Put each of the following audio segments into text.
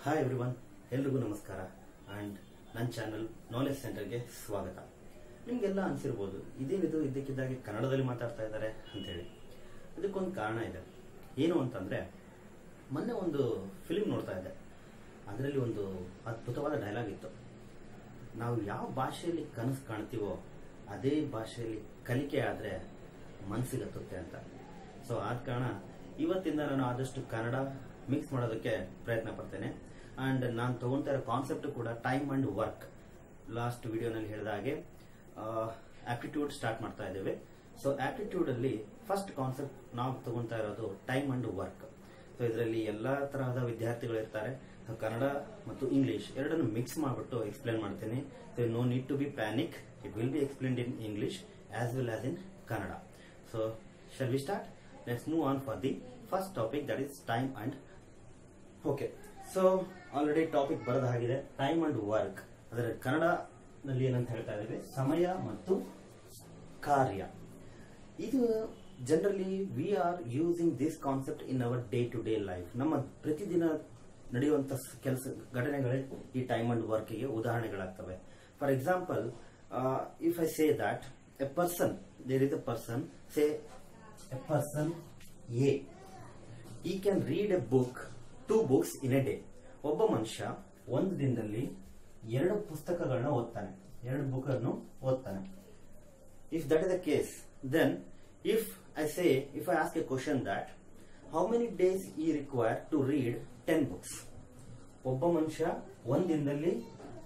Hi everyone ಎಲ್ರಿಗೂ ನಮಸ್ಕಾರ and ನನ್ನ ಚಾನಲ್ ನಾಲೆಜ್ ಸೆಂಟರ್ಗೆ ಸ್ವಾಗತ ನಿಮಗೆಲ್ಲ ಅನಿಸಿರ್ಬೋದು ಇದೇನಿದು ಇದ್ದಕ್ಕಿದ್ದಾಗೆ ಕನ್ನಡದಲ್ಲಿ ಮಾತಾಡ್ತಾ ಇದ್ದಾರೆ ಅಂತೇಳಿ ಇದಕ್ಕೊಂದು ಕಾರಣ ಇದೆ ಏನು ಅಂತಂದರೆ ಮೊನ್ನೆ ಒಂದು ಫಿಲ್ಮ್ ನೋಡ್ತಾ ಇದ್ದೆ ಅದರಲ್ಲಿ ಒಂದು ಅದ್ಭುತವಾದ ಡೈಲಾಗ್ ಇತ್ತು ನಾವು ಯಾವ ಭಾಷೆಯಲ್ಲಿ ಕನಸು ಕಾಣ್ತೀವೋ ಅದೇ ಭಾಷೆಯಲ್ಲಿ ಕಲಿಕೆ ಆದರೆ ಮನಸ್ಸಿಗೆ ಹತ್ತುತ್ತೆ ಅಂತ ಸೊ ಆದ ಕಾರಣ ಇವತ್ತಿಂದ ನಾನು ಆದಷ್ಟು ಕನ್ನಡ ಮಿಕ್ಸ್ ಮಾಡೋದಕ್ಕೆ ಪ್ರಯತ್ನ ಪಡ್ತೇನೆ ಅಂಡ್ ನಾನು ತಗೊಂತಾ ಇರೋ ಕಾನ್ಸೆಪ್ಟ್ ಕೂಡ ಟೈಮ್ ಅಂಡ್ ವರ್ಕ್ ಲಾಸ್ಟ್ ವಿಡಿಯೋನಲ್ಲಿ ಹೇಳಿದ ಹಾಗೆ ಆಪ್ಟಿಟ್ಯೂಡ್ ಸ್ಟಾರ್ಟ್ ಮಾಡ್ತಾ ಇದ್ದೇವೆ ಸೊ ಆಪ್ಟಿಟ್ಯೂಡ್ ಅಲ್ಲಿ ಫಸ್ಟ್ ಕಾನ್ಸೆಪ್ಟ್ ನಾವು ತಗೊಂತಾ ಇರೋದು ಟೈಮ್ ಅಂಡ್ ವರ್ಕ್ ಸೊ ಇದರಲ್ಲಿ ಎಲ್ಲಾ ತರಹದ ವಿದ್ಯಾರ್ಥಿಗಳು ಇರ್ತಾರೆ ಸೊ ಕನ್ನಡ ಮತ್ತು ಇಂಗ್ಲಿಷ್ ಎರಡನ್ನು ಮಿಕ್ಸ್ ಮಾಡಿಬಿಟ್ಟು ಎಕ್ಸ್ಪ್ಲೇನ್ ಮಾಡ್ತೀನಿ so no need to be panic it will be explained in English as well as in Kannada so shall we start let's move on for the first topic that is time and okay so already topic ಬರದ ಹಾಗಿದೆ time and work ಅದರ ಕನ್ನಡದಲ್ಲಿ ಏನಂತ ಹೇಳ್ತಾ ಇದ್ದೇವೆ ಸಮಯ ಮತ್ತು ಕಾರ್ಯ ಇದು generally we are using this concept in our day to day life ನಮ್ಮ ಪ್ರತಿದಿನ ನಡೆಯುವಂತ ಕೆಲಸ ಘಟನೆಗಳೇ ಈ ಟೈಮ್ ಅಂಡ್ ವರ್ಕ್ಗೆ ಉದಾಹರಣೆಗಳಾಗ್ತವೆ for example if I say that a person there is a person say a person a he can read a book two books in a day ಒಬ್ಬ ಮನುಷ್ಯ ಒಂದು ದಿನದಲ್ಲಿ ಎರಡು ಪುಸ್ತಕಗಳನ್ನ ಓದ್ತಾನೆ ಎರಡು ಬುಕ್ ಅನ್ನು ಓದ್ತಾನೆ if that is the case then if I say if I ask a question that how many days he require to read ten books ಒಬ್ಬ ಮನುಷ್ಯ ಒಂದ್ ದಿನದಲ್ಲಿ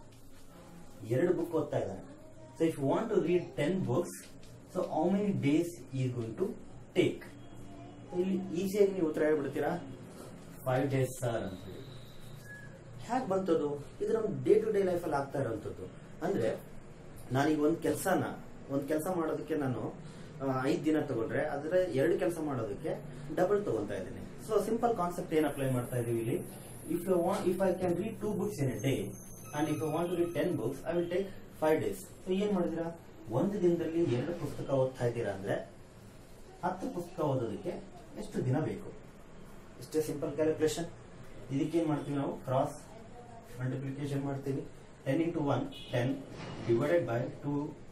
ಎರಡು ಬುಕ್ ಓದ್ತಾ ಇದ್ದಾನೆ so if want to read ten books so how many days he going to take ಇಲ್ಲಿ ಈಸಿಯಾಗಿ ನೀವು ಉತ್ತರ ಹೇಳ್ಬಿಡ್ತೀರಾ ಫೈವ್ ಡೇಸ್ ಸರ್ ಅಂತ ಹೇಳಿ ಹ್ಯಾಕ್ ಬಂತದು ಇದು ನಮ್ಮ ಡೇ ಟು ಡೇ ಲೈಫಲ್ಲಿ ಆಗ್ತಾ ಇರೋಂಥದ್ದು ಅಂದ್ರೆ ನಾನೀಗ ಒಂದು ಕೆಲಸನ ಒಂದು ಕೆಲಸ ಮಾಡೋದಕ್ಕೆ ನಾನು ಐದು ದಿನ ತಗೊಂಡ್ರೆ ಅದರ ಎರಡು ಕೆಲಸ ಮಾಡೋದಕ್ಕೆ ಡಬಲ್ ತಗೊಂತಾ ಇದ್ದೀನಿ ಸೊ ಸಿಂಪಲ್ ಕಾನ್ಸೆಪ್ಟ್ ಏನ್ ಅಪ್ಲೈ ಮಾಡ್ತಾ ಇದೀವಿ ಇಲ್ಲಿ if you want if I can read two books in a day and if you want to read ten books I will take five days so ಏನ್ ಮಾಡಿದಿರಾ ಒಂದು ದಿನದಲ್ಲಿ ಎರಡು ಪುಸ್ತಕ ಓದ್ತಾ ಇದ್ದೀರಾ ಅಂದ್ರೆ ಹತ್ತು ಪುಸ್ತಕ ಓದೋದಕ್ಕೆ ಎಷ್ಟು ದಿನ ಬೇಕು ಇಷ್ಟೇ ಸಿಂಪಲ್ ಕ್ಯಾಲ್ಕುಲೇಷನ್ ಇದಕ್ಕೇನ್ ಮಾಡ್ತೀವಿ ನಾವು ಕ್ರಾಸ್ ಮಲ್ಟಿಪ್ಲಿಕೇಶನ್ ಮಾಡ್ತೀವಿ ten into one ten divided by two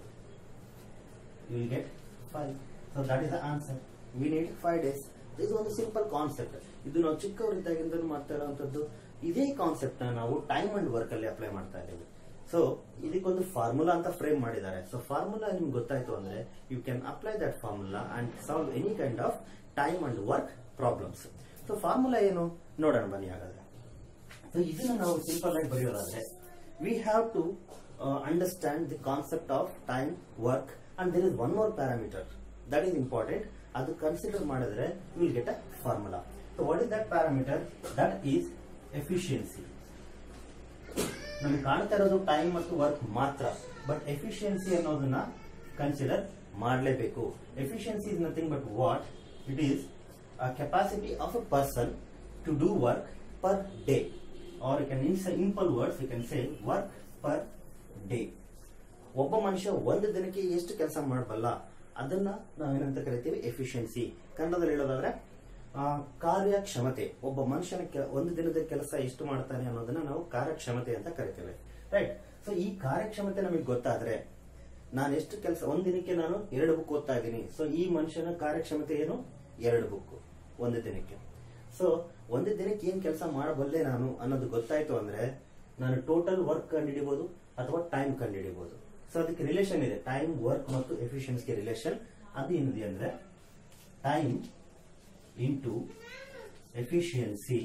you will get five so that is the answer we need five days ಇದು ಒಂದು ಸಿಂಪಲ್ ಕಾನ್ಸೆಪ್ಟ್ ಇದು ನಾವು ಚಿಕ್ಕವರಿದ್ದಾಗಿಂದಲೂ ಮಾಡ್ತಾ ಇರುವಂತದ್ದು ಇದೇ ಕಾನ್ಸೆಪ್ಟ್ ನ ನಾವು ಟೈಮ್ ಅಂಡ್ ವರ್ಕ್ ಅಲ್ಲಿ ಅಪ್ಲೈ ಮಾಡ್ತಾ ಇದ್ದೀವಿ ಸೊ ಇದಕ್ಕೊಂದು ಫಾರ್ಮುಲಾ ಅಂತ ಫ್ರೇಮ್ ಮಾಡಿದ್ದಾರೆ ಸೊ ಫಾರ್ಮುಲಾ ನಿಮ್ಗೆ ಗೊತ್ತಾಯ್ತು ಅಂದ್ರೆ you can apply that formula and solve any kind of time and work problems so formula ಏನು ನೋಡೋಣ ಬನ್ನಿ ಹಾಗಾದ್ರೆ ಸೊ ಇದನ್ನ ನಾವು ಸಿಂಪಲ್ ಆಗಿ ಬರೆಯೋದಾದ್ರೆ we have to understand the concept of time work and there is one more parameter that is important ಅದು consider ಮಾಡಿದ್ರೆ will get a formula so what is that parameter that is efficiency ನಮ್ಗೆ ಕಾಣ್ತಾ ಇರೋದು time ಮತ್ತು work ಮಾತ್ರ but efficiency ಅನ್ನೋದನ್ನ consider ಮಾಡಲೇಬೇಕು efficiency is nothing but what it is a capacity of a person to do work per day or you can in simple words you can say work per day ಒಬ್ಬ ಮನುಷ್ಯ ಒಂದು ದಿನಕ್ಕೆ ಎಷ್ಟು ಕೆಲಸ ಮಾಡಬಲ್ಲ ಅದನ್ನ ನಾವೇನಂತ ಕರಿತೀವಿ ಎಫಿಷಿಯನ್ಸಿ ಕನ್ನಡದಲ್ಲಿ ಹೇಳೋದಾದ್ರೆ ಆ, ಕಾರ್ಯಕ್ಷಮತೆ ಒಬ್ಬ ಮನುಷ್ಯನ ಕೆ- ಒಂದು ದಿನದ ಕೆಲಸ ಎಷ್ಟು ಮಾಡ್ತಾನೆ ಅನ್ನೋದನ್ನ ನಾವು ಕಾರ್ಯಕ್ಷಮತೆ ಅಂತ ಕರಿತೇವೆ ರೈಟ್ ಸೊ ಈ ಕಾರ್ಯಕ್ಷಮತೆ ನಮಗೆ ಗೊತ್ತಾದ್ರೆ ನಾನು ಎಷ್ಟು ಕೆಲಸ ಒಂದ್ ದಿನಕ್ಕೆ ನಾನು ಎರಡು ಬುಕ್ ಓದ್ತಾ ಇದ್ದೀನಿ ಸೊ ಈ ಮನುಷ್ಯನ ಕಾರ್ಯಕ್ಷಮತೆ ಏನು ಎರಡು ಬುಕ್ ಒಂದು ದಿನಕ್ಕೆ ಸೊ ಒಂದು ದಿನಕ್ಕೆ ಏನ್ ಕೆಲಸ ಮಾಡಬಲ್ಲೆ ನಾನು ಅನ್ನೋದು ಗೊತ್ತಾಯ್ತು ಅಂದ್ರೆ ನಾನು ಟೋಟಲ್ ವರ್ಕ್ ಕಂಡುಹಿಡಿಬಹುದು ಅಥವಾ ಟೈಮ್ ಕಂಡುಹಿಡಿಬಹುದು ಸೊ ಅದಕ್ಕೆ ರಿಲೇಷನ್ ಇದೆ ಟೈಮ್ ವರ್ಕ್ ಮತ್ತು ಎಫಿಷಿಯನ್ಸ್ಗೆ ರಿಲೇಷನ್ ಅದು ಏನಿದೆ ಅಂದ್ರೆ time into efficiency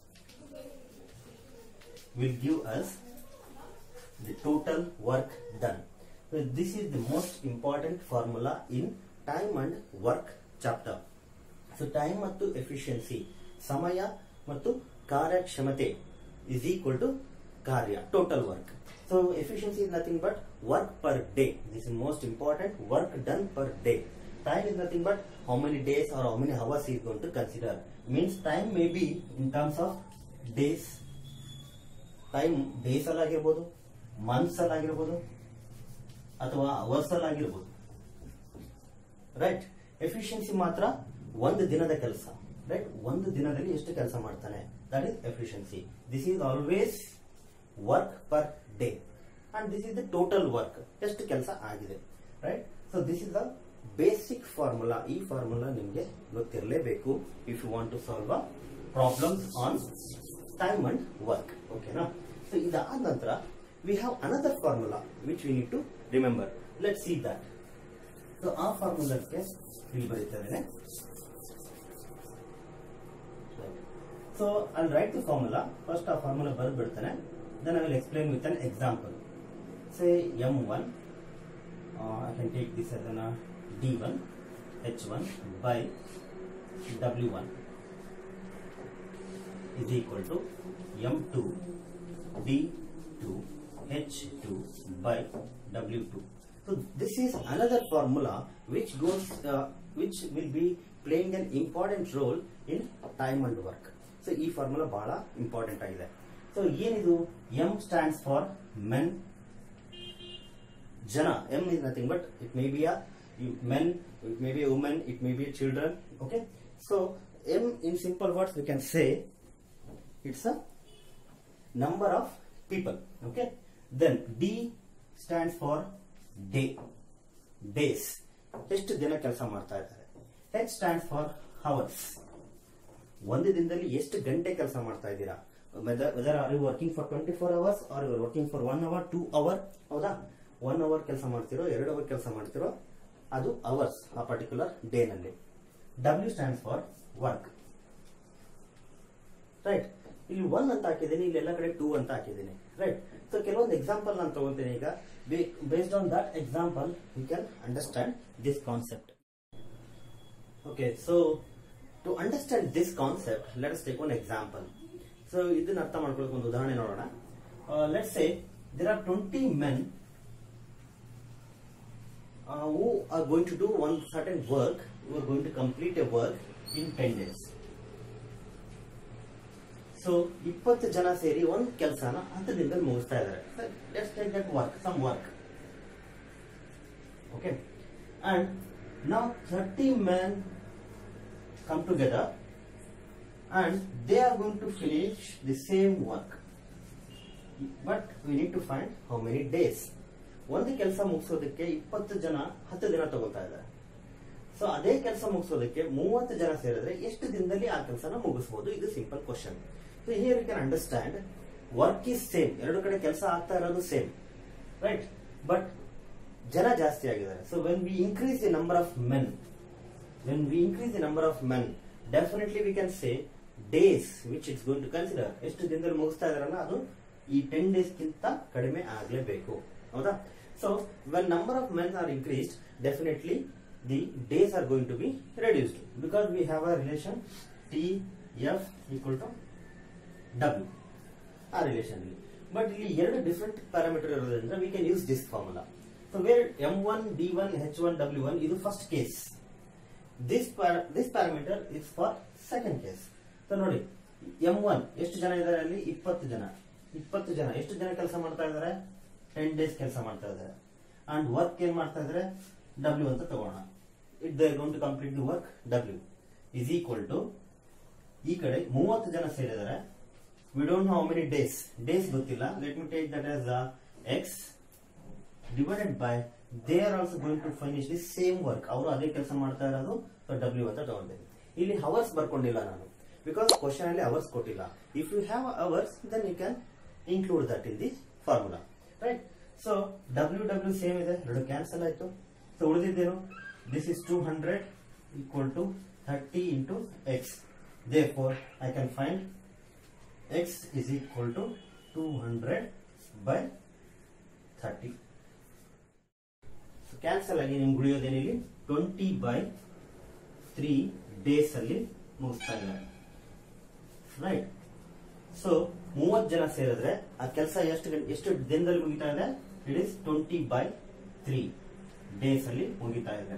will give us the total work done. So this is the most important formula in time and work chapter. So time ಮತ್ತು efficiency ಸಮಯ ಮತ್ತು ಕಾರ್ಯಕ್ಷಮತೆ is equal to ಕಾರ್ಯ total work. So efficiency is nothing but work per day. This is most important work done per day. Time is nothing but how many days or how many hours he is going to consider. Means time may be in terms of days time days ಅಲ್ಲಿ ಆಗಿರ್ಬೋದು months ಅಲ್ಲಿ ಆಗಿರ್ಬೋದು ಅಥವಾ hours ಅಲ್ಲಿ ಆಗಿರ್ಬೋದು right efficiency ಮಾತ್ರ ಒಂದು ದಿನದ ಕೆಲಸ ರೈಟ್ ಒಂದು ದಿನದಲ್ಲಿ ಎಷ್ಟು ಕೆಲಸ ಮಾಡ್ತಾನೆ that is efficiency this is always work per day and this is the total work ಎಷ್ಟು ಕೆಲಸ ಆಗಿದೆ right so this is the basic formula ಈ ಫಾರ್ಮುಲಾ ನಿಮಗೆ ಗೊತ್ತಿರಲೇಬೇಕು if you want to solve a problems on time and work ಓಕೆನಾ so ಇದಾದ ನಂತರ we have another formula which we need to remember let see that so ಆ ಫಾರ್ಮುಲಾಕ್ಕೆ ಇಲ್ಲಿ ಬರೀತಾ ಇದ್ದೇನೆ so I write the formula first ಆ formula ಬರೆದು ಬಿಡ್ತಾನೆ then I will explain with an example say M one I can take this as an D one H one by W one is equal to m2 d2 h2 by w2 so this is another formula which goes uh, which will be playing an important role in time and work so ಈ formula ಬಹಳ important ಆಗಿದೆ so ಏನಿದು M stands for men ಜನ M is nothing but it may be a men it may be a women it may be a children okay so M in simple words we can say it's a number of people okay then d stands for day days ಎಷ್ಟು ದಿನ ಕೆಲಸ ಮಾಡ್ತಾ ಇದ್ದಾರೆ h stands for hours ಒಂದು ದಿನದಲ್ಲಿ ಎಷ್ಟು ಗಂಟೆ ಕೆಲಸ ಮಾಡ್ತಾ ಇದ್ದೀರಾ whether are you working for twenty four hours are you working for one hour two hour ಹೌದಾ ಒನ್ ಅವರ್ ಕೆಲಸ ಮಾಡ್ತಿರೋ ಎರಡು ಅವರ್ ಕೆಲಸ ಮಾಡ್ತಿರೋ ಅದು ಅವರ್ಸ್ ಆ ಪರ್ಟಿಕ್ಯುಲರ್ ಡೇ ನಲ್ಲಿ W stands for work right ಇಲ್ಲಿ ಒನ್ ಅಂತ ಹಾಕಿದ್ದೀನಿ ಇಲ್ಲಿ ಎಲ್ಲ ಕಡೆ ಟೂ ಅಂತ ಹಾಕಿದ್ದೀನಿ ರೈಟ್ ಸೊ ಕೆಲವೊಂದು ಎಕ್ಸಾಂಪಲ್ ನಾನು ತಗೊಂತೀನಿ ಈಗ based on that example you can understand this concept okay so to understand this concept let us take one example so ಇದನ್ನ ಅರ್ಥ ಮಾಡ್ಕೊಳ್ಳೋಕೆ ಒಂದು ಉದಾಹರಣೆ ನೋಡೋಣ let's say there are twenty men who are going to do one certain work you are going to complete a work in ten days so ಇಪ್ಪತ್ತು ಜನ ಸೇರಿ ಒಂದು ಕೆಲಸನ ಹತ್ತು ದಿನದಲ್ಲಿ ಮುಗಿಸ್ತಾ ಇದ್ದಾರೆ let's take that work some work okay and ನಾವು thirty man come together and they are going to finish the same work but we need to find how many days ಒಂದು ಕೆಲಸ ಮುಗಿಸೋದಕ್ಕೆ ಇಪ್ಪತ್ತು ಜನ ಹತ್ತು ದಿನ ತಗೋತಾ ಇದ್ದಾರೆ ಸೊ ಅದೇ ಕೆಲಸ ಮುಗಿಸೋದಕ್ಕೆ ಮೂವತ್ತು ಜನ ಸೇರಿದ್ರೆ ಎಷ್ಟು ದಿನದಲ್ಲಿ ಆ ಕೆಲಸನ ಮುಗಿಸಬಹುದು ಇದು simple question so here you can understand work is same ಎರಡು ಕಡೆ ಕೆಲಸ ಆಗ್ತಾ ಇರೋದು ಸೇಮ್ ರೈಟ್ ಬಟ್ ಜನ ಜಾಸ್ತಿ ಆಗಿದ್ದಾರೆ so when we increase the number of men when we increase the number of men definitely we can say days which it's going to consider ಎಷ್ಟು ದಿನದಲ್ಲಿ ಮುಗಿಸ್ತಾ ಇದಾರಲ್ಲ ಅದು ಈ ಟೆನ್ ಡೇಸ್ ಗಿಂತ ಕಡಿಮೆ ಆಗ್ಲೇಬೇಕು ಹೌದಾ so when number of men are increased definitely the days are going to be reduced because we have a relation T F equal to W ಆ ರಿಲೇಷನ್ ಅಲ್ಲಿ ಬಟ್ ಇಲ್ಲಿ ಎರಡು ಡಿಫ್ರೆಂಟ್ ಪ್ಯಾರಾಮೀಟರ್ ಇರೋದ್ರಿಂದ we can use this formula so where M one D one H one W one ಇದು first case this this parameter is for second case so ನೋಡಿ M one ಎಷ್ಟು ಜನ ಇದ್ದಾರೆ ಅಲ್ಲಿ ಇಪ್ಪತ್ತು ಜನ ಇಪ್ಪತ್ತು ಜನ ಎಷ್ಟು ಜನ ಕೆಲಸ ಮಾಡ್ತಾ ಇದ್ದಾರೆ ಟೆನ್ ಡೇಸ್ ಕೆಲಸ ಮಾಡ್ತಾ ಇದ್ದಾರೆ ಅಂಡ್ ವರ್ಕ್ ಏನ್ ಮಾಡ್ತಾ ಇದ್ದಾರೆ ಡಬ್ಲ್ಯೂ ಅಂತ ತಗೋಣ it they gone to complete the work W is equal to ಈ ಕಡೆ ಮೂವತ್ತು ಜನ ಸೇರಿದ್ದಾರೆ we don't know how many days days ಗೊತ್ತಿಲ್ಲ let me take that as X divided by they are also going to finish the same work ಅವರು ಅದೇ ಕೆಲಸ ಮಾಡ್ತಾ ಇರೋದು ಡಬ್ಲ್ಯೂ ಅಂತ ತಗೊಂಡಿದ್ದೀನಿ ಇಲ್ಲಿ ಅವರ್ಸ್ ಬರ್ಕೊಂಡಿಲ್ಲ ನಾನು ಬಿಕಾಸ್ ಕ್ವಶನ್ ಅಲ್ಲಿ ಅವರ್ಸ್ ಕೊಟ್ಟಿಲ್ಲ if you have hours then you can include that in the formula right so W W same ಇದೆ ಎರಡು ಕ್ಯಾನ್ಸಲ್ ಆಯ್ತು ಸೊ ಉಳಿದಿದ್ದೇನು this is two hundred equal to thirty into X therefore I can find X is equal to two hundred by thirty cancel ಆಗಿ ನಿಮ್ಗೆ ಉಳಿಯೋದೇನಿಲ್ಲಿ twenty by three days ಅಲ್ಲಿ ಮುಗಿಸ್ತಾ ಇದ್ದಾರೆ ರೈಟ್ ಸೊ ಮೂವತ್ತು ಜನ ಸೇರಿದ್ರೆ ಆ ಕೆಲಸ ಎಷ್ಟು ಗಂಟೆ- ಎಷ್ಟು ದಿನದಲ್ಲಿ ಮುಗಿತಾ ಇದೆ it is twenty by three days ಅಲ್ಲಿ ಮುಗಿತಾ ಇದೆ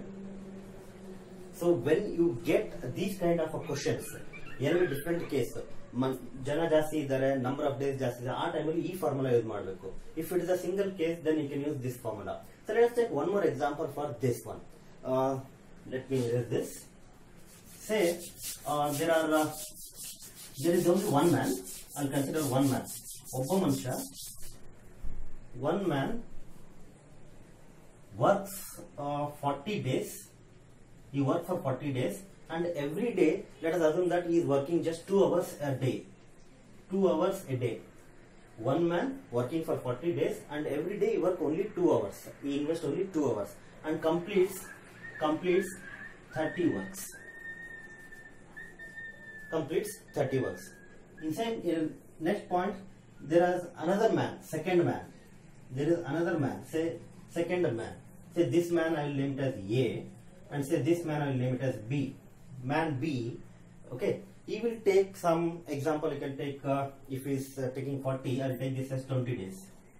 so when you get these kind of questions ಎರಡು ಡಿಫ್ರೆಂಟ್ ಕೇಸ್ ಜನ ಜಾಸ್ತಿ ಇದ್ದಾರೆ ನಂಬರ್ ಆಫ್ ಡೇಸ್ ಜಾಸ್ತಿ ಇದೆ ಆ ಟೈಮಲ್ಲಿ ಈ ಫಾರ್ಮುಲಾ ಯೂಸ್ ಮಾಡಬೇಕು if it is a single case then you can use this formula so let's take one more example for this one let me use this say uh, there are uh, there is only one man I consider one man ಒಬ್ಬ ಮನುಷ್ಯ one man works uh, 40 days he works for 40 days and every day let us assume that he is working just 2 hours a day 2 hours a day one man working for 40 days and every day he work only 2 hours he invest only 2 hours and completes completes 30 works completes 30 works inside in next point there is another man second man there is another man say second man say this man i will name it as a and say this man i will name it as b man b okay he will take some example you can take uh, if he's uh, taking 40 i'll take this as 20 days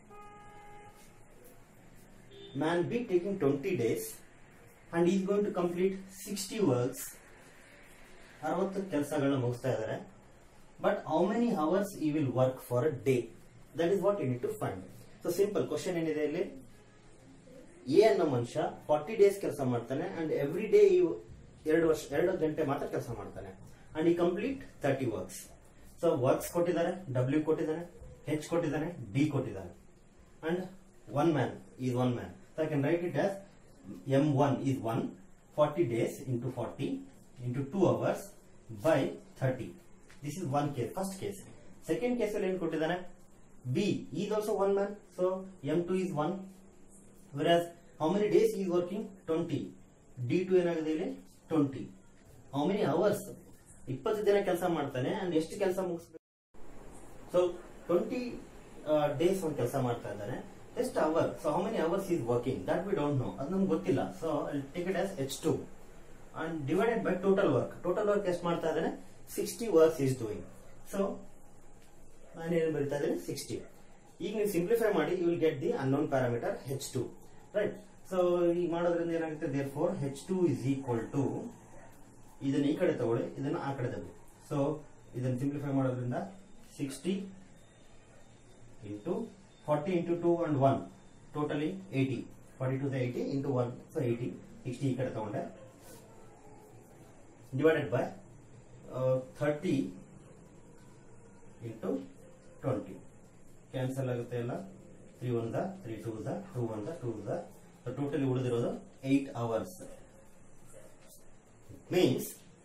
man b taking 20 days and he's going to complete 60 works ಅರವತ್ತು ಕೆಲಸಗಳನ್ನ ಮುಗಿಸ್ತಾ ಇದ್ದಾರೆ but how many hours he will work for a day that is what you need to find so simple question ಏನಿದೆ ಇಲ್ಲಿ A ಅನ್ನೋ ಮನುಷ್ಯ forty days ಕೆಲಸ ಮಾಡ್ತಾನೆ ಅಂಡ್ ಎವ್ರಿ ಡೇ ಎರಡು ವರ್ಷ ಎರಡು ಗಂಟೆ ಮಾತ್ರ ಕೆಲಸ ಮಾಡ್ತಾನೆ and he complete thirty works so works ಕೊಟ್ಟಿದ್ದಾರೆ ಡಬ್ಲ್ಯೂ ಕೊಟ್ಟಿದ್ದಾನೆ ಹೆಚ್ ಕೊಟ್ಟಿದ್ದಾನೆ ಡಿ ಕೊಟ್ಟಿದ್ದಾನೆ and one man is one man so I can write it as M one is one forty days into forty into two hours by thirty this is one case first case second case ಅಲ್ಲಿ ಏನ್ ಕೊಟ್ಟಿದ್ದಾನೆ B is also one man so M two is one whereas how many days he is working 20 d2 ಏನಾಗಿದೆ ಇಲ್ಲಿ 20 how many hours ಇಪ್ಪತ್ತು ದಿನ ಕೆಲಸ ಮಾಡ್ತಾನೆ and ಎಷ್ಟು ಕೆಲಸ ಮುಗಿಸ್ಬೇಕು ಸೊ ಟ್ವೆಂಟಿ ಡೇಸ್ ಒಂದು ಕೆಲಸ ಮಾಡ್ತಾ ಇದ್ದಾನೆ ಎಷ್ಟು hour so how many hours is working that we don't know ಅದು ನಮ್ಗೆ ಗೊತ್ತಿಲ್ಲ so take it as H two and divided by total work total work ಎಷ್ಟು ಮಾಡ್ತಾ ಇದ್ದಾನೆ sixty works is doing so ನಾನೇನು ಬರಿತಾ ಇದ್ದೇನೆ ಸಿಕ್ಸ್ಟಿ ಈಗ ನೀವು ಸಿಂಪ್ಲಿಫೈ ಮಾಡಿ you will get the unknown parameter H two right so ಈಗ ಮಾಡೋದ್ರಿಂದ ಏನಾಗುತ್ತೆ therefore H two is equal to ಇದನ್ನ ಈ ಕಡೆ ತಗೊಳ್ಳಿ ಇದನ್ನ ಆ ಕಡೆ ತಗೊಳ್ಳಿ ಸೊ ಇದನ್ನ ಸಿಂಪ್ಲಿಫೈ ಮಾಡೋದ್ರಿಂದ sixty into forty into two and one totally eighty forty two the eighty into one so eighty sixty ಈ ಕಡೆ ತಗೊಂಡೆ divided by thirty into twenty cancel ಆಗುತ್ತೆ ಎಲ್ಲ three one the three two the two one the two the totally ಉಳಿದಿರೋದು eight hours means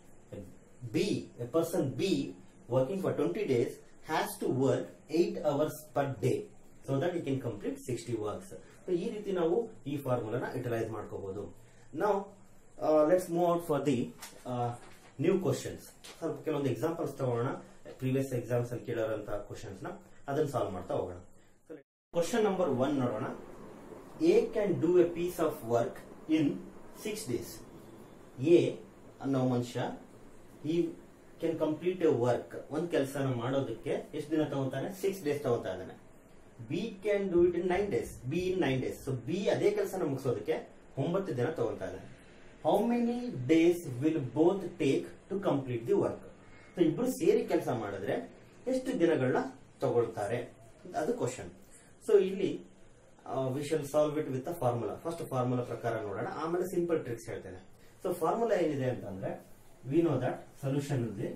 B a person B working for twenty days has to work eight hours per day so that you can complete sixty works so ಈ ರೀತಿ ನಾವು ಈ ಫಾರ್ಮುಲಾನ utilise ಮಾಡ್ಕೋಬಹುದು ನಾವು let's move out for the new questions ಸ್ವಲ್ಪ ಕೆಲವೊಂದು examples ತಗೋಣ ಪ್ರೀವಿಯಸ್ ಎಕ್ಸಾಮ್ಸ್ ಅಲ್ಲಿ ಕೇಳಿರೋಂತ ಕ್ವಶನ್ಸ್ ನ ಅದನ್ನ ಸಾಲ್ವ್ ಮಾಡ್ತಾ ಹೋಗೋಣ ಕ್ವಶನ್ ನಂಬರ್ ಒನ್ ನೋಡೋಣ A can do a piece of work in six days A ಅನ್ನೋ ಮನುಷ್ಯ ಈ ಕ್ಯಾನ್ ಕಂಪ್ಲೀಟ್ ಎ ವರ್ಕ್ ಒಂದ್ ಕೆಲಸನ ಮಾಡೋದಕ್ಕೆ ಎಷ್ಟು ದಿನ ತಗೋತಾನೆ ಸಿಕ್ಸ್ ಡೇಸ್ ತಗೋತಾ ಇದ್ದಾನೆ B can do it in nine days B in nine days so B ಅದೇ ಕೆಲಸನ ಮುಗಿಸೋದಕ್ಕೆ ಒಂಬತ್ತು ದಿನ ತಗೋತಾ ಇದ್ದಾನೆ how many days will both take to complete the work so ಇಬ್ರು ಸೇರಿ ಕೆಲಸ ಮಾಡಿದ್ರೆ ಎಷ್ಟು ದಿನಗಳನ್ನ ತಗೊಳ್ತಾರೆ ಅದು ಕ್ವಶನ್ ಸೊ ಇಲ್ಲಿ we shall solve it with formula first formula ಪ್ರಕಾರ ನೋಡೋಣ ಆಮೇಲೆ ಸಿಂಪಲ್ ಟ್ರಿಕ್ಸ್ ಹೇಳ್ತೇನೆ ಸೊ ಫಾರ್ಮುಲಾ ಏನಿದೆ ಅಂತಂದ್ರೆ ವಿ ನೋ ದಟ್ ಸೊಲ್ಯೂಷನ್ ಇದೆ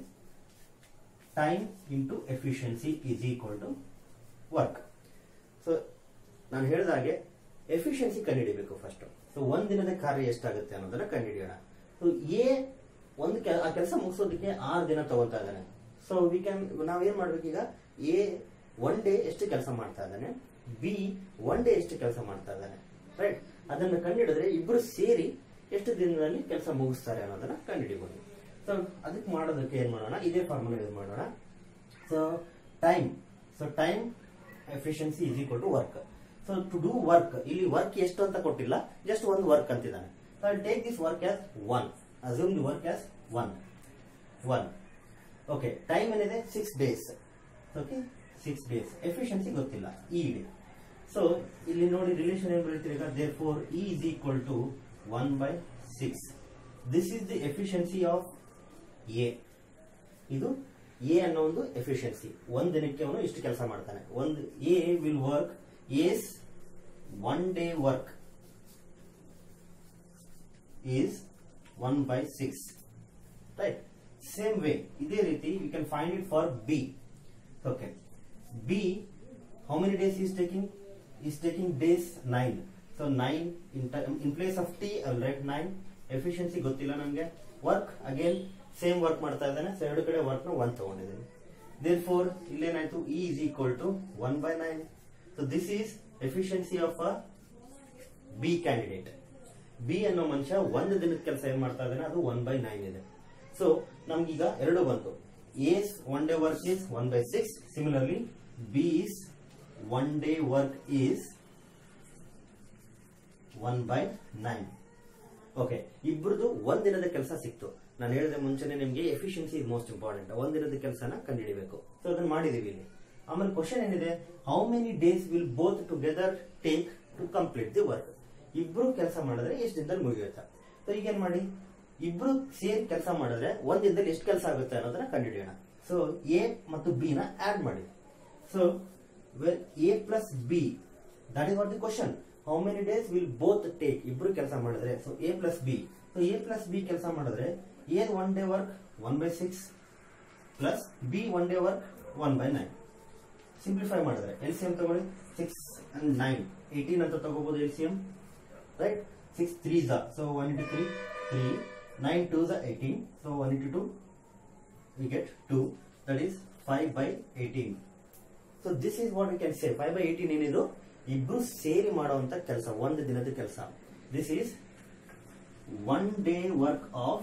time into efficiency is equal to work so ನಾನು ಹೇಳಿದಾಗೆ ಎಫಿಷಿಯನ್ಸಿ ಕಂಡುಹಿಡಿಬೇಕು ಫಸ್ಟ್ ಸೊ ಒಂದ್ ದಿನದ ಕಾರ್ಯ ಎಷ್ಟಾಗುತ್ತೆ ಅನ್ನೋದನ್ನ ಕಂಡುಹಿಡಿಯೋಣ ಸೊ ಎ ಒಂದು ಕೆಲ- ಆ ಕೆಲಸ ಮುಗಿಸೋದಕ್ಕೆ ಆರು ದಿನ ತಗೊಳ್ತಾ ಇದ್ದಾನೆ ಸೊ ವಿ ಕ್ಯಾನ್ ನಾವೇನ್ ಮಾಡ್ಬೇಕೀಗ ಎ ಒನ್ ಡೇ ಎಷ್ಟು ಕೆಲಸ ಮಾಡ್ತಾ ಇದ್ದಾನೆ ಬಿ ಒನ್ ಡೇ ಎಷ್ಟು ಕೆಲಸ ಮಾಡ್ತಾ ಇದ್ದಾನೆ ರೈಟ್ ಅದನ್ನ ಕಂಡುಹಿಡಿದ್ರೆ ಇಬ್ರು ಸೇರಿ ಎಷ್ಟು ದಿನದಲ್ಲಿ ಕೆಲಸ ಮುಗಿಸ್ತಾರೆ ಅನ್ನೋದನ್ನ ಕಂಡುಹಿಡಿಬಹುದು ಸೊ ಅದಕ್ಕೆ ಮಾಡೋದಕ್ಕೆ ಏನ್ ಮಾಡೋಣ ಇದೇ ಫಾರ್ಮುಲಾ ಯೂಸ್ ಮಾಡೋಣ so time so time efficiency is equal to work so to do work ಇಲ್ಲಿ ವರ್ಕ್ ಎಷ್ಟು ಅಂತ ಕೊಟ್ಟಿಲ್ಲ ಜಸ್ಟ್ ಒಂದು ವರ್ಕ್ ಅಂತಿದ್ದಾನೆ so I take this work as one assume the work as one one okay time ಏನಿದೆ six days okay six days efficiency ಗೊತ್ತಿಲ್ಲ ಈ day so ಇಲ್ಲಿ ನೋಡಿ ರಿಲೇಷನ್ ಏನ್ ಬರೀತೀವಿ ಈಗ therefore E is equal to one by six this is the efficiency of A ಇದು A ಅನ್ನೋ ಒಂದು ಎಫಿಷಿಯನ್ಸಿ ಒಂದ್ ದಿನಕ್ಕೆ ಅವನು ಇಷ್ಟು ಕೆಲಸ ಮಾಡ್ತಾನೆ ಒಂದು A will work as one day work is one by six right same way ಇದೇ ರೀತಿ you can find it for B okay B how many days is taking is taking days nine so nine in in place of T I write nine efficiency ಗೊತ್ತಿಲ್ಲ ನನಗೆ work again same work ಮಾಡ್ತಾ ಇದ್ದಾನೆ so ಎರಡು ಕಡೆ work ನ one ತಗೊಂಡಿದ್ದೀನಿ therefore ಇಲ್ಲೇನಾಯ್ತು E is equal to one by nine so this is efficiency of a B candidate B ಅನ್ನೋ ಮನುಷ್ಯ ಒಂದು ದಿನದ ಕೆಲಸ ಏನ್ ಮಾಡ್ತಾ ಇದ್ದಾನೆ ಅದು ಒನ್ ಬೈ ನೈನ್ ಇದೆ ಸೊ ನಮ್ಗೀಗ ಎರಡು ಬಂತು A's one day work is one by six similarly B is one day work is one by nine okay ಇಬ್ಬರದು ಒಂದ್ ದಿನದ ಕೆಲಸ ಸಿಕ್ತು ನಾನು ಹೇಳಿದ ಮುಂಚೆನೆ ನಿಮ್ಗೆ ಎಫಿಷಿಯನ್ಸಿ ಇಸ್ ಮೋಸ್ಟ್ ಇಂಪಾರ್ಟೆಂಟ್ ಒಂದ್ ದಿನದ ಕೆಲಸನ ಕಂಡುಹಿಡಿಬೇಕು ಸೊ ಅದನ್ನ ಮಾಡಿದೀವಿ ಇಲ್ಲಿ ಆಮೇಲೆ ಕ್ವಶನ್ ಏನಿದೆ how many days will both together take to complete the work ಇಬ್ರು ಕೆಲಸ ಮಾಡಿದ್ರೆ ಎಷ್ಟು ದಿನದಲ್ಲಿ ಮುಗಿಯುತ್ತೆ ಸೊ ಈಗ ಏನ್ ಮಾಡಿ ಇಬ್ರು ಸೇರಿ ಕೆಲಸ ಮಾಡಿದ್ರೆ ಒಂದ್ ದಿನದಲ್ಲಿ ಎಷ್ಟು ಕೆಲಸ ಆಗುತ್ತೆ ಅನ್ನೋದನ್ನ ಕಂಡುಹಿಡಿಯೋಣ ಸೊ ಎ ಮತ್ತು ಬಿ ನ ಆಡ್ ಮಾಡಿ so A plus B that is what the question how many days will both take ಇಬ್ರು ಕೆಲಸ ಮಾಡಿದ್ರೆ so A plus B so A plus B ಕೆಲಸ ಮಾಡಿದ್ರೆ A one day work one by six plus B one day work one by nine simplify ಮಾಡಿದ್ರೆ L C M ತಗೊಳ್ಳಿ six and nine eighteen ಅಂತ ತಗೋಬಹುದು L C M right six three the so one into three three nine two the eighteen so one into two we get 2 that is 5 by 18 so this is what we can say 5 by 18 ಏನಿದು ಇಬ್ರು ಸೇರಿ ಮಾಡುವಂತ ಕೆಲಸ ಒಂದು ದಿನದ ಕೆಲಸ this is one day work of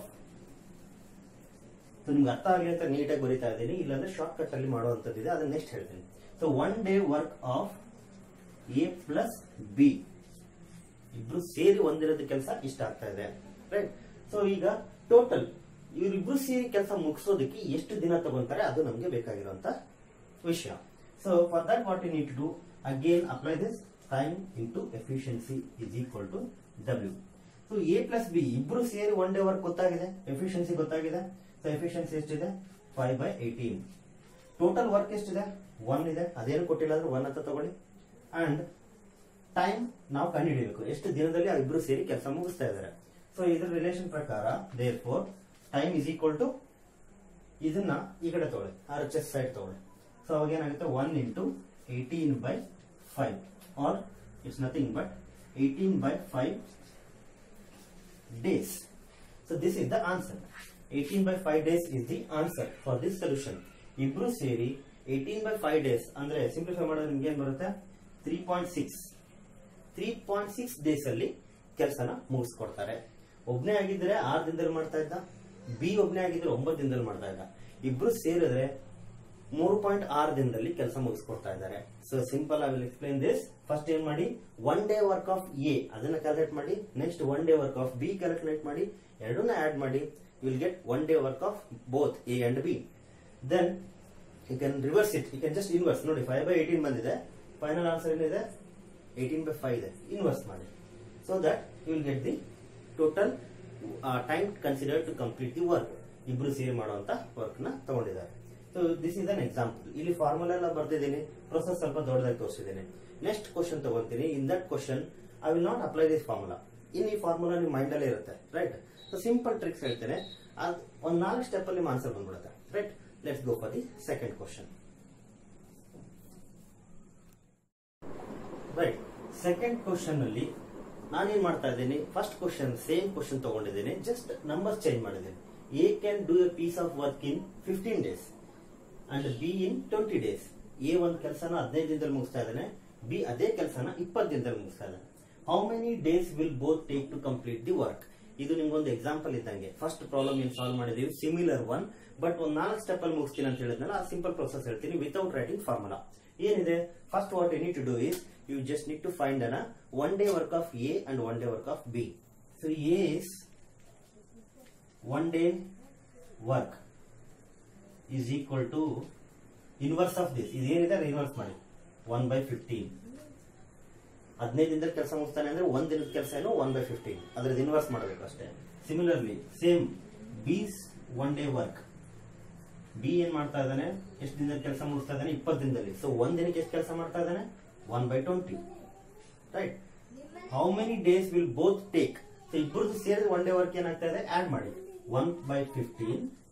ನಿಮ್ಗೆ ಅರ್ಥ ಆಗಲಿ ಅಂತ ನೀಟಾಗಿ ಬರೀತಾ ಇದ್ದೀನಿ ಇಲ್ಲಾಂದ್ರೆ ಶಾರ್ಟ್ ಕಟ್ ಅಲ್ಲಿ ಮಾಡುವಂತದ್ದಿದೆ ಅದನ್ನ ನೆಕ್ಸ್ಟ್ ಹೇಳ್ತೀನಿ so one day work of A plus B ಇಬ್ರು ಸೇರಿ ಒಂದಿನದ ಕೆಲಸ ಇಷ್ಟ ಆಗ್ತಾ ಇದೆ ರೈಟ್ ಸೊ ಈಗ ಟೋಟಲ್ ಇವರಿಬ್ರು ಸೇರಿ ಕೆಲಸ ಮುಗಿಸೋದಕ್ಕೆ ಎಷ್ಟು ದಿನ ತಗೊಂತಾರೆ ಅದು ನಮಗೆ ಬೇಕಾಗಿರುವಂತ ವಿಷಯ so for that what you need to do again apply this time into efficiency is equal to W so A plus B ಇಬ್ರು ಸೇರಿ ಒನ್ ಡೇ ವರ್ಕ್ ಗೊತ್ತಾಗಿದೆ ಎಫಿಷಿಯನ್ಸಿ ಗೊತ್ತಾಗಿದೆ ಸೊ ಎಫಿಷಿಯನ್ಸಿ ಎಷ್ಟಿದೆ five by eighteen total work ಎಷ್ಟಿದೆ one ಇದೆ ಅದೇನು ಕೊಟ್ಟಿಲ್ಲ ಅಂದ್ರೆ ಒನ್ ಅಂತ ತಗೊಳ್ಳಿ ಅಂಡ್ ಟೈಮ್ ನಾವು ಕಂಡುಹಿಡಿಯಬೇಕು ಎಷ್ಟು ದಿನದಲ್ಲಿ ಆ ಇಬ್ರು ಸೇರಿ ಕೆಲಸ ಮುಗಿಸ್ತಾ ಇದ್ದಾರೆ ಸೊ ಇದ್ರ ರಿಲೇಷನ್ ಪ್ರಕಾರ therefore time is equal to ಇದನ್ನ ಈ ಕಡೆ ತಗೊಳ್ಳಿ ಆರ್ ಎಚ್ ಎಸ್ ಸೈಡ್ ತಗೊಳ್ಳಿ ಸೊ ಅವಾಗ ಏನಾಗುತ್ತೆ one into eighteen by five or it's nothing but eighteen by five days so this is the answer eighteen by five days is the answer for this solution ಇಬ್ರು ಸೇರಿ eighteen by five days ಅಂದ್ರೆ simplify ಮಾಡಿದ್ರೆ ನಿಮ್ಗೆ ಏನ್ ಬರುತ್ತೆ three point six three point six days ಅಲ್ಲಿ ಕೆಲಸನ ಮುಗಿಸ್ಕೊಡ್ತಾರೆ ಒಬ್ನೇ ಆಗಿದ್ರೆ ಆರು ದಿನದಲ್ಲಿ ಮಾಡ್ತಾ ಇದ್ದ ಬಿ ಒಬ್ನೇ ಆಗಿದ್ರೆ ಒಂಬತ್ತು ದಿನದಲ್ಲಿ ಮಾಡ್ತಾ ಇದ್ದ ಇಬ್ರು ಸೇರಿದ್ರೆ ಮೂರು ಪಾಯಿಂಟ್ ಆರು ದಿನದಲ್ಲಿ ಕೆಲಸ ಮುಗಿಸ್ಕೊಡ್ತಾ ಇದ್ದಾರೆ so simple I will explain this first ಏನ್ ಮಾಡಿ one day work of A ಅದನ್ನ ಕ್ಯಾಲ್ಕುಲೇಟ್ ಮಾಡಿ next one day work of B calculate ಮಾಡಿ ಎರಡನ್ನ ಆಡ್ ಮಾಡಿ you will get one day work of both A and B then you can reverse it you can just inverse ನೋಡಿ five by eighteen ಬಂದಿದೆ final answer ಏನಿದೆ eighteen by five ಇದೆ inverse ಮಾಡಿ so that you will get the total time consider to complete the work ಇಬ್ರು ಸೇರಿ ಮಾಡುವಂತ work ನ ತಗೊಂಡಿದ್ದಾರೆ so this is an example ಇಲ್ಲಿ ಫಾರ್ಮುಲಾ ಎಲ್ಲ ಬರ್ತಿದ್ದೀನಿ ಪ್ರೊಸೆಸ್ ಸ್ವಲ್ಪ ದೊಡ್ಡದಾಗಿ ತೋರಿಸಿದ್ದೀನಿ ನೆಕ್ಸ್ಟ್ ಕ್ವಶನ್ ತಗೊಂತೀನಿ in that question I will not apply this formula in ಈ ಫಾರ್ಮುಲಾ ನಿಮ್ಮ ಮೈಂಡ್ ಅಲ್ಲೇ ಇರುತ್ತೆ ರೈಟ್ ಸೊ ಸಿಂಪಲ್ ಟ್ರಿಕ್ಸ್ ಹೇಳ್ತೇನೆ ಅದ್ ಒಂದ್ ನಾಲ್ಕು ಸ್ಟೆಪ್ ಅಲ್ಲಿ ಆನ್ಸರ್ ಬಂದ್ಬಿಡುತ್ತೆ right let's go for the second question right second question ಅಲ್ಲಿ ನಾನೇನ್ ಮಾಡ್ತಾ ಇದ್ದೀನಿ ಫಸ್ಟ್ ಕ್ವಶನ್ ಸೇಮ್ ಕ್ವಶನ್ ತಗೊಂಡಿದ್ದೀನಿ ಜಸ್ಟ್ ನಂಬರ್ ಚೇಂಜ್ ಮಾಡಿದ್ದೀನಿ A can do a piece of work in fifteen days and B in twenty days A ಒಂದ್ ಕೆಲಸನ ಹದಿನೈದು ದಿನದಲ್ಲಿ ಮುಗಿಸ್ತಾ ಇದ್ದಾನೆ ಬಿ ಅದೇ ಕೆಲಸನ ಇಪ್ಪತ್ತು ದಿನದಲ್ಲಿ ಮುಗಿಸ್ತಾ ಇದ್ದಾನೆ how many days will both take to complete the work ಇದು ನಿಮ್ಗೊಂದು ಎಕ್ಸಾಂಪಲ್ ಇದ್ದಂಗೆ ಫಸ್ಟ್ ಪ್ರಾಬ್ಲಮ್ ಏನ್ ಸಾಲ್ವ್ ಮಾಡಿದೀವಿ ಸಿಮಿಲರ್ ಒನ್ ಬಟ್ ಒಂದ್ ನಾಲ್ಕು ಸ್ಟೆಪ್ ಅಲ್ಲಿ ಮುಗಿಸ್ತೀನಿ ಅಂತ ಹೇಳಿದ್ನಲ್ಲ ಆ ಸಿಂಪಲ್ ಪ್ರೊಸೆಸ್ ಹೇಳ್ತೀನಿ ವಿತೌಟ್ ರೈಟಿಂಗ್ ಫಾರ್ಮುಲಾ ಏನಿದೆ first what you need to do is you just need to find an uh, one day work of A and one day work of B. So A is one day work is equal to inverse of this. ಇದೇನಿದೆ reverse ಮಾಡಿ one by fifteen ಹದಿನೈದು ದಿನದ ಕೆಲಸ ಮುಗಿಸ್ತಾನೆ ಅಂದ್ರೆ ಒಂದ್ ದಿನದ ಕೆಲಸ ಏನು ಒನ್ ಬೈ ಫಿಫ್ಟೀನ್ ಅದ್ರದ್ದು ಇನ್ವರ್ಸ್ ಮಾಡಬೇಕು ಅಷ್ಟೇ similarly same B's one day work B ಏನ್ ಮಾಡ್ತಾ ಇದ್ದಾನೆ ಎಷ್ಟು ದಿನದ ಕೆಲಸ ಮುಗಿಸ್ತಾ ಇದ್ದಾನೆ ಇಪ್ಪತ್ತು ದಿನದಲ್ಲಿ ಸೊ ಒಂದ್ ದಿನಕ್ಕೆ ಎಷ್ಟು ಕೆಲಸ ಮಾಡ್ತಾ ಇದ್ದಾನೆ one by twenty right how many days will both take so ಇಬ್ಬರದು ಸೇರಿದ ಒನ್ ಡೇ ವರ್ಕ್ ಏನಾಗ್ತಾ ಇದೆ ಆಡ್ ಮಾಡಿ one by fifteen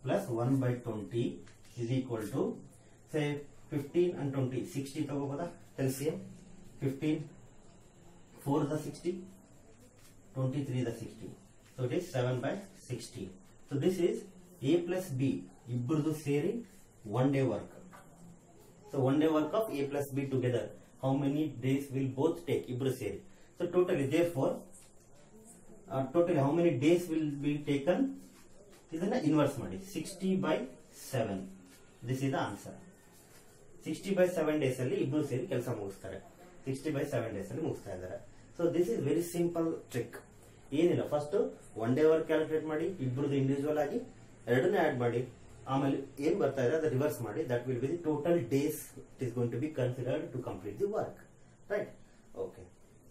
plus one by twenty is equal to say fifteen and twenty sixty ತಗೋಬೋದಾ LCM fifteen four the sixty twenty three the sixty so it is seven by sixty so this is A plus B ಇಬ್ಬರದು ಸೇರಿ one day work so one day work of A plus B together how many days will both take ಇಬ್ರು ಸೇರಿ so totally therefore totally how many days will be taken ಇದನ್ನ inverse ಮಾಡಿ sixty by seven this is the answer sixty by seven days ಅಲ್ಲಿ ಇಬ್ರು ಸೇರಿ ಕೆಲಸ ಮುಗಿಸ್ತಾರೆ sixty by seven days ಅಲ್ಲಿ ಮುಗಿಸ್ತಾ ಇದ್ದಾರೆ so this is very simple trick ಏನಿಲ್ಲ first one day work calculate ಮಾಡಿ ಇಬ್ರದ್ದು ಇಂಡಿವಿಜುವಲ್ ಆಗಿ ಎರಡನ್ನೇ ಆಡ್ ಮಾಡಿ ಆಮೇಲೆ ಏನ್ ಬರ್ತಾ ಇದೆ ಅದು ರಿವರ್ಸ್ ಮಾಡಿ that will be the total days it is going to be considered to complete the work right okay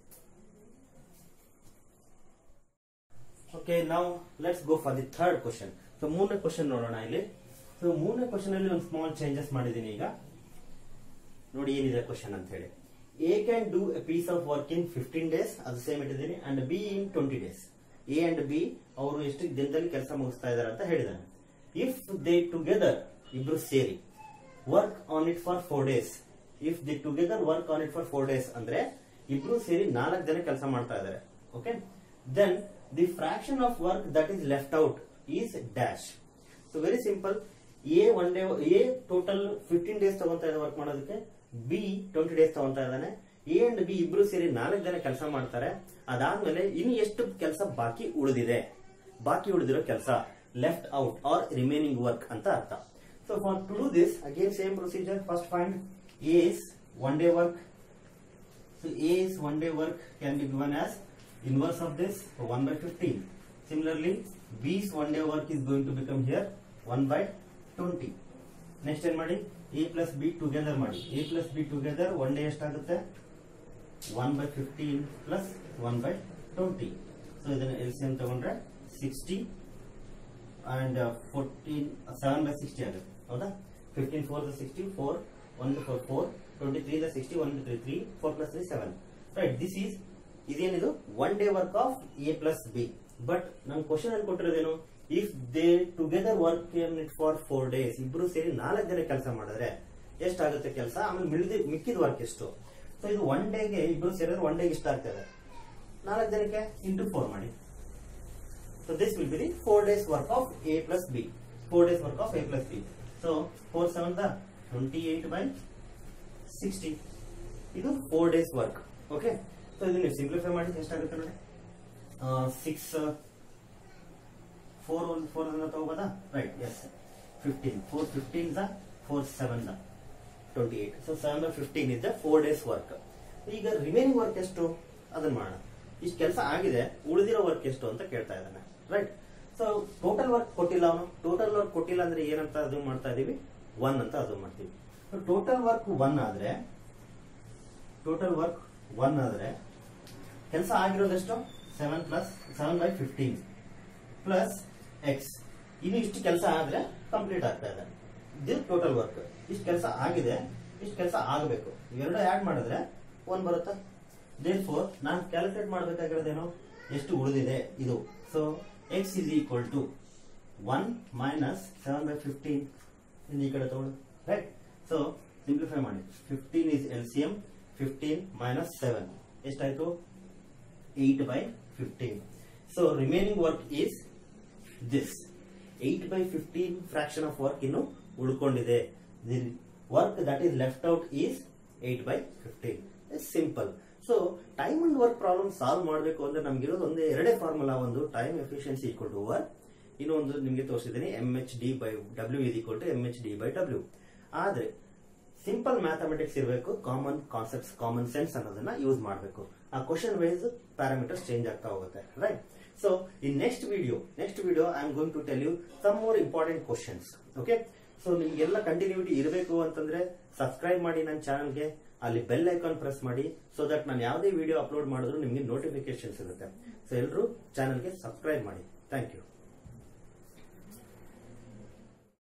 okay ನಾವು let's go for the third question so ಮೂರನೇ ಕ್ವಶನ್ ನೋಡೋಣ ಇಲ್ಲಿ ಸೊ ಮೂರನೇ ಕ್ವಶನ್ ಅಲ್ಲಿ ಒಂದು ಸ್ಮಾಲ್ ಚೇಂಜಸ್ ಮಾಡಿದ್ದೀನಿ ಈಗ ನೋಡಿ ಏನಿದೆ ಕ್ವಶನ್ ಅಂತ ಹೇಳಿ A can do a piece of work in fifteen days ಅದು ಸೇಮ್ ಇಟ್ಟಿದ್ದೀನಿ and B in twenty days A and B ಅವರು ಎಷ್ಟು ದಿನದಲ್ಲಿ ಕೆಲಸ ಮುಗಿಸ್ತಾ ಇದ್ದಾರೆ ಅಂತ ಹೇಳಿದಾನೆ ಇಫ್ ದೇ ಟುಗೆದರ್ ಇಬ್ರು ಸೇರಿ work on it for four days if the together work on it for four days ಅಂದ್ರೆ ಇಬ್ರು ಸೇರಿ ನಾಲ್ಕು ಜನ ಕೆಲಸ ಮಾಡ್ತಾ ಇದ್ದಾರೆ okay then the fraction of work that is left out is dash so very simple A one day A total fifteen days ತಗೊಂತಾ ಇದೆ ವರ್ಕ್ ಮಾಡೋದಕ್ಕೆ ಬಿ ಟ್ವೆಂಟಿ ಡೇಸ್ ತಗೊಂತಾ ಇದ್ದಾನೆ ಎ ಅಂಡ್ ಬಿ ಇಬ್ರು ಸೇರಿ ನಾಲ್ಕು ಜನ ಕೆಲಸ ಮಾಡ್ತಾರೆ ಅದಾದ್ಮೇಲೆ ಇನ್ನು ಎಷ್ಟು ಕೆಲಸ ಬಾಕಿ ಉಳಿದಿದೆ ಬಾಕಿ ಉಳಿದಿರೋ ಕೆಲಸ left out or remaining work ಅಂತ ಅರ್ಥ so for to do this again same procedure first find yes one day work So A is one day work can be given as inverse of this 1 by 15. Similarly, B's one day work is going to become here 1 by 20. Next ಏನ್ ಮಾಡಿ A plus B together ಮಾಡಿ A plus B together one day ಎಷ್ಟಾಗುತ್ತೆ one by fifteen plus one by twenty so ಇದನ್ನ L C M ತಗೊಂಡ್ರೆ sixty and fourteen seven by sixty ಆಗುತ್ತೆ ಹೌದಾ fifteen four sixty four one four four twenty three sixty one three three four plus three seven right this is ಇದೇನಿದು one day work of A plus B but ನಮ್ question ಅಲ್ಲಿ ಕೊಟ್ಟಿರೋದೇನು if they together work it for four days ಇಬ್ರು ಸೇರಿ ನಾಲ್ಕು ಜನ ಕೆಲಸ ಮಾಡಿದ್ರೆ ಎಷ್ಟಾಗುತ್ತೆ ಕೆಲಸ ಆಮೇಲೆ ಮಿಳಿದ ಮಿಕ್ಕಿದ ವರ್ಕ್ ಎಷ್ಟು ಸೊ ಇದು ಒನ್ ಡೇಗೆ ಇಬ್ರು ಸೇರಿದ್ರೆ ಒನ್ ಡೇಗೆ ಇಷ್ಟ ಆಗ್ತದೆ ನಾಲ್ಕು ಜನಕ್ಕೆ ಇಂಟು ಫೋರ್ ಮಾಡಿ So this will be the 4 days work of A plus B. 4 days work of A plus B. So 4 7 the 28 by 60. ಇದು 4 days work. Okay. So ಇದನ್ನ ಸಿಂಪ್ಲಿಫೈ ಮಾಡಿದ್ರೆ ಎಷ್ಟಾಗುತ್ತೆ ನೋಡಿ ಸಿಕ್ಸ್ ಫೋರ್ ಒಂದು ಫೋರ್ ಅನ್ನ ತಗೋಬೋದಾ right yes fifteen four fifteen the four seven the twenty eight so seven by fifteen ಇದ್ದ four days work ಈಗ ರಿಮೈನಿಂಗ್ ವರ್ಕ್ ಎಷ್ಟು ಅದನ್ನ ಮಾಡೋಣ ಇಷ್ಟು ಕೆಲಸ ಆಗಿದೆ ಉಳಿದಿರೋ ವರ್ಕ್ ಎಷ್ಟು ಅಂತ ಕೇಳ್ತಾ ಇದ್ದಾನೆ ರೈಟ್ ಸೊ ಟೋಟಲ್ ವರ್ಕ್ ಕೊಟ್ಟಿಲ್ಲ ಅವನು ಟೋಟಲ್ ವರ್ಕ್ ಕೊಟ್ಟಿಲ್ಲ ಅಂದ್ರೆ ಏನಂತ ಅದು ಮಾಡ್ತಾ ಇದೀವಿ ಒನ್ ಅಂತ ಅದು ಮಾಡ್ತೀವಿ ಟೋಟಲ್ ವರ್ಕ್ ಒನ್ ಆದ್ರೆ ಟೋಟಲ್ ವರ್ಕ್ ಒನ್ ಆದ್ರೆ ಕೆಲಸ ಆಗಿರೋದೆಷ್ಟು seven plus seven by fifteen plus X ಇನ್ನು ಇಷ್ಟು ಕೆಲಸ ಆದ್ರೆ ಕಂಪ್ಲೀಟ್ ಆಗ್ತಾ ಇದೆ ಇದು ಟೋಟಲ್ ವರ್ಕ್ ಇಷ್ಟು ಕೆಲಸ ಆಗಿದೆ ಇಷ್ಟು ಕೆಲಸ ಆಗಬೇಕು ಇವೆರಡು ಆಡ್ ಮಾಡಿದ್ರೆ ಒನ್ ಬರುತ್ತಾ ದೇರ್ ಫೋರ್ ನಾನು ಕ್ಯಾಲ್ಕುಲೇಟ್ ಮಾಡಬೇಕಾಗಿರೋದೇನು ಎಷ್ಟು ಉಳಿದಿದೆ ಇದು so X is equal to one minus seven by fifteen ಈ ಕಡೆ ತಗೊಳ್ಳಿ ರೈಟ್ ಸೊ ಸಿಂಪ್ಲಿಫೈ ಮಾಡಿ fifteen is L C M fifteen minus seven ಎಷ್ಟಾಯ್ತು eight by fifteen so remaining work is this eight by fifteen fraction of work ಇನ್ನು ಉಳ್ಕೊಂಡಿದೆ the work that is left out is eight by fifteen simple so time and work problem solve ಮಾಡಬೇಕು ಅಂದ್ರೆ ನಮ್ಗಿರೋದು ಒಂದೇ ಎರಡೇ formula ಒಂದು time efficiency equal to work ಇನ್ನೊಂದು ನಿಮಗೆ ತೋರಿಸಿದ್ದೀನಿ M H D by W is equal to M H D by W ಆದ್ರೆ ಸಿಂಪಲ್ ಮ್ಯಾಥಮೆಟಿಕ್ಸ್ ಇರಬೇಕು ಕಾಮನ್ ಕಾನ್ಸೆಪ್ಟ್ಸ್ ಕಾಮನ್ ಸೆನ್ಸ್ ಅನ್ನೋದನ್ನ ಯೂಸ್ ಮಾಡಬೇಕು ಆ ಕ್ವಶನ್ ವೈಸ್ ಪ್ಯಾರಾಮೀಟರ್ಸ್ ಚೇಂಜ್ ಆಗ್ತಾ ಹೋಗುತ್ತೆ right so in next video next video I am going to tell you some more important questions okay so ನಿಮ್ಗೆಲ್ಲ continuity ಇರಬೇಕು ಅಂತಂದ್ರೆ subscribe ಮಾಡಿ ನನ್ನ ಚಾನಲ್ಗೆ ಅಲ್ಲಿ ಬೆಲ್ ಐಕಾನ್ ಪ್ರೆಸ್ ಮಾಡಿ ಸೊ ದಟ್ ನಾನು ಯಾವುದೇ ವಿಡಿಯೋ ಅಪ್ಲೋಡ್ ಮಾಡಿದ್ರು ನಿಮಗೆ ನೋಟಿಫಿಕೇಶನ್ಸ್ ಇರುತ್ತೆ ಸೊ ಎಲ್ಲರೂ ಚಾನಲ್ಗೆ ಸಬ್ಸ್ಕ್ರೈಬ್ ಮಾಡಿ ಥ್ಯಾಂಕ್ ಯು